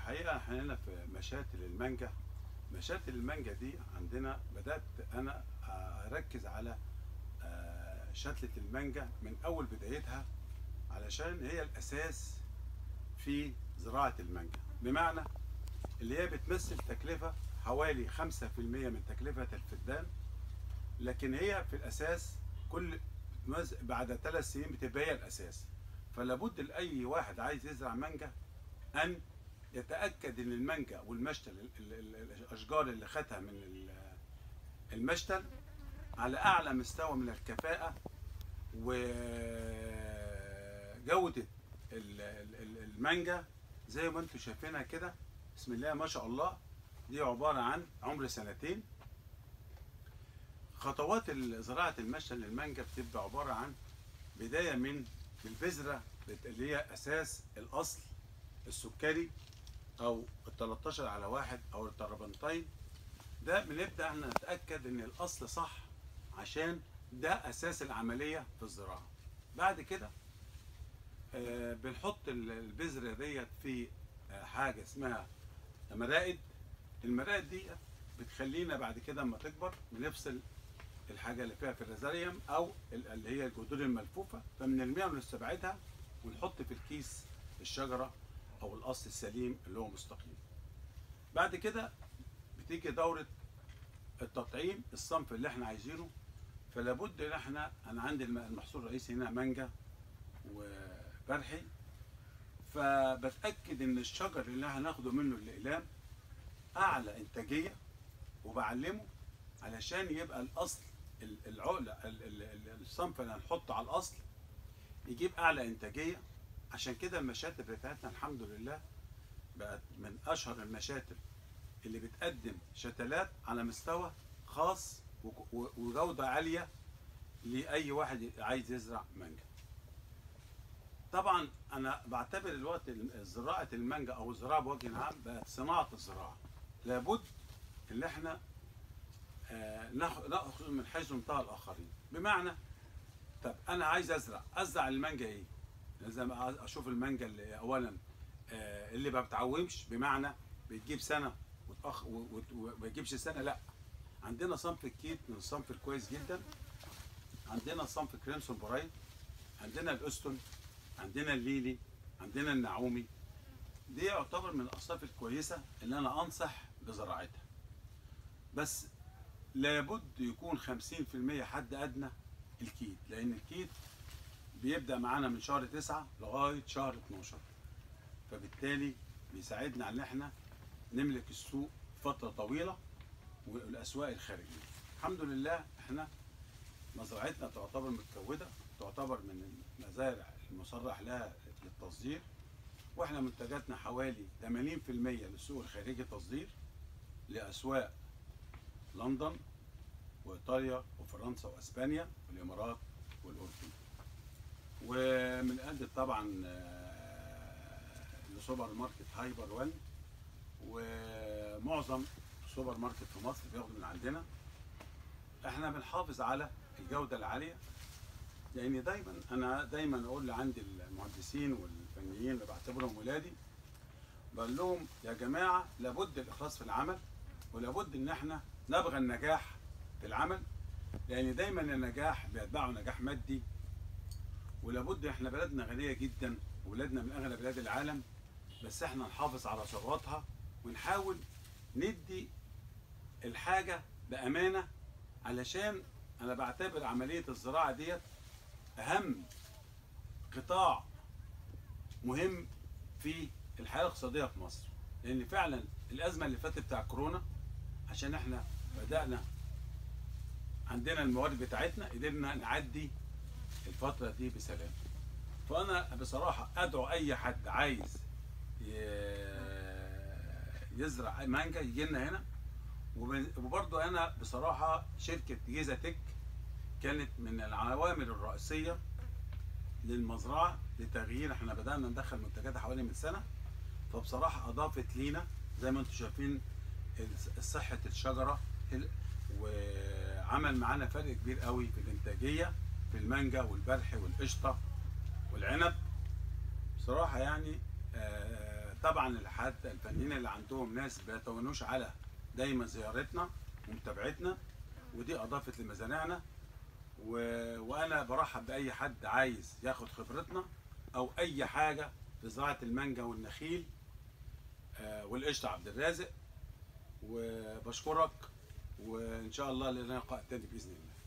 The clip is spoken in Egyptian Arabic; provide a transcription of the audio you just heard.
الحقيقه احنا هنا في مشاتل المانجا مشاتل المانجا دي عندنا بدات انا اركز على آه، شتله المانجا من اول بدايتها علشان هي الاساس في زراعه المانجا بمعنى اللي هي بتمثل تكلفه حوالي 5% من تكلفه الفدان لكن هي في الاساس كل بتمز- بعد ثلاث سنين بتبقى هي الاساس فلابد لاي واحد عايز يزرع مانجا ان يتاكد ان المانجا والمشتل ال- ال- ال- الاشجار اللي خدها من ال- المشتل على اعلى مستوى من الكفاءه وجوده ال- ال- ال- المانجا زي ما انتم شايفينها كده بسم الله ما شاء الله دي عباره عن عمر سنتين خطوات ال- زراعه المشتل للمانجا بتبقى عباره عن بدايه من البذره اللي هي اساس الاصل السكري او ال 13 على واحد او التربنتين ده بنبدا احنا نتاكد ان الاصل صح عشان ده اساس العمليه في الزراعه بعد كده آه، بنحط ال- البذره ديت في آه، حاجه اسمها مرائد المرائد دي بتخلينا بعد كده اما تكبر بنفصل الحاجه اللي فيها في الرزاريوم او ال- اللي هي الجذور الملفوفه فبنرميها ونستبعدها ونحط في الكيس الشجره او الاصل السليم اللي هو مستقيم بعد كده بتيجي دوره التطعيم الصنف اللي احنا عايزينه فلابد ان احنا انا عندي الم- المحصول الرئيسي هنا مانجا وبرحي فبتاكد ان الشجر اللي هناخده منه الاقلام اعلى انتاجيه وبعلمه علشان يبقى الاصل ال- العقله ال- ال- ال- الصنف اللي هنحطه على الاصل يجيب اعلى انتاجيه عشان كده المشاتل بتاعتنا الحمد لله بقت من اشهر المشاتل اللي بتقدم شتلات على مستوى خاص وك- و- وجوده عاليه لاي واحد عايز يزرع مانجا. طبعا انا بعتبر الوقت ال- زراعه المانجا او الزراعه بوجه عام بقت صناعه الزراعه. لابد ان احنا آه، ناخ- ناخذ من حيث انتهى الاخرين بمعنى طب انا عايز ازرع ازرع المانجا ايه لازم أ- اشوف المانجا اللي اولا آه، اللي ما بتعومش بمعنى بتجيب سنه وتأخ و- وت- وما بتجيبش سنه لا عندنا صنف الكيت من الصنف الكويس جدا عندنا صنف كريمسون برايت عندنا الاستون عندنا الليلي عندنا النعومي دي يعتبر من الاصناف الكويسه اللي انا انصح بزراعتها بس لابد يكون 50% حد ادنى الكيت لان الكيت بيبدا معانا من شهر 9 لغايه شهر 12 فبالتالي بيساعدنا على ان احنا نملك السوق فتره طويله والاسواق الخارجيه الحمد لله احنا مزرعتنا تعتبر متكوده تعتبر من المزارع المصرح لها للتصدير واحنا منتجاتنا حوالي 80% للسوق الخارجي تصدير لاسواق لندن وايطاليا وفرنسا واسبانيا والامارات والاردن وبنقدم طبعا آه، لسوبر ماركت هايبر وان ومعظم السوبر ماركت في مصر بياخد من عندنا احنا بنحافظ على الجوده العاليه لان دايما انا دايما اقول لعندي المهندسين والفنيين اللي بعتبرهم ولادي بقول لهم يا جماعه لابد الاخلاص في العمل ولابد ان احنا نبغى النجاح في العمل لان دايما النجاح بيتبعه نجاح مادي ولابد احنا بلدنا غنيه جدا وبلادنا من اغنى بلاد العالم بس احنا نحافظ على ثرواتها ونحاول ندي الحاجه بامانه علشان انا بعتبر عمليه الزراعه ديت اهم قطاع مهم في الحياه الاقتصاديه في مصر لان فعلا الازمه اللي فاتت بتاع كورونا عشان احنا بدانا عندنا الموارد بتاعتنا قدرنا نعدي الفتره دي بسلام فانا بصراحه ادعو اي حد عايز ي- يزرع مانجا يجي لنا هنا وب- وبرضه انا بصراحه شركه جيزه تك كانت من العوامل الرئيسيه للمزرعه لتغيير احنا بدانا ندخل منتجاتها حوالي من سنه فبصراحه اضافت لينا زي ما انتم شايفين ال- صحه الشجره ال- وعمل معانا فرق كبير قوي في الانتاجيه في المانجا والبلح والقشطه والعنب بصراحه يعني آه، طبعا الحد الفنانين اللي عندهم ناس بيتونوش على دايما زيارتنا ومتابعتنا ودي اضافت لمزارعنا و... وانا برحب باي حد عايز ياخد خبرتنا او اي حاجه في زراعه المانجا والنخيل آه، والقشطه عبد الرازق وبشكرك وان شاء الله لنا لقاء تاني باذن الله